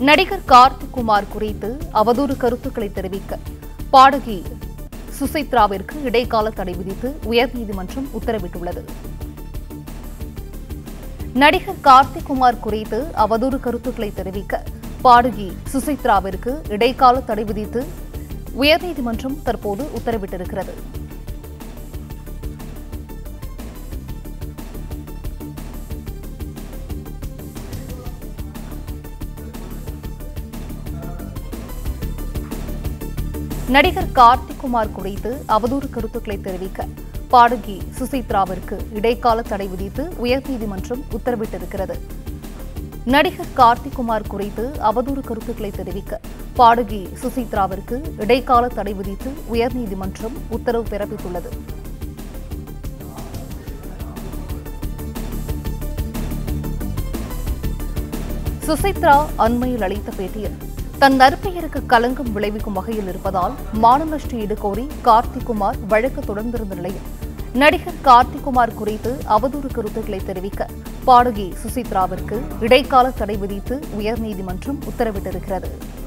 நடிகர் கார்த்திக் குமார் குறித்து அவதூறு கருத்துக்களை தெரிவிக்க பாடகி சுசித்ராவிற்கு இடைக்கால தடை விதித்து உயர்நீதிமன்றம் உத்தரவிட்டுள்ளது நடிகர் கார்த்திக் குமார் குறித்து அவதூறு கருத்துக்களை தெரிவிக்க பாடகி சுசித்ராவிற்கு இடைக்கால தடை விதித்து உயர்நீதிமன்றம் தற்போது உத்தரவிட்டிருக்கிறது நடிகர் கார்த்திக் குமார் குறித்து அவதூறு கருத்துக்களை தெரிவிக்க பாடகி சுசித்ராவிற்கு இடைக்கால தடை விதித்து உயர்நீதிமன்றம் உத்தரவிட்டிருக்கிறது நடிகர் கார்த்திக் குமார் குறித்து அவதூறு கருத்துக்களை தெரிவிக்க பாடகி சுசித்ராவிற்கு இடைக்கால தடை விதித்து உயர்நீதிமன்றம் உத்தரவு பிறப்பித்துள்ளது சுசித்ரா அண்மையில் அளித்த பேட்டியில் தன் நற்பெயருக்கு களங்கம் விளைவிக்கும் வகையில் இருப்பதால் மான நஷ்ட ஈடு கோரி கார்த்திக் குமார் வழக்கு தொடர்ந்திருந்த நிலையில் நடிகர் கார்த்திக் குமார் குறித்து அவதூறு கருத்துக்களை தெரிவிக்க பாடகி சுசித்ராவிற்கு இடைக்கால தடை விதித்து உயர்நீதிமன்றம் உத்தரவிட்டிருக்கிறது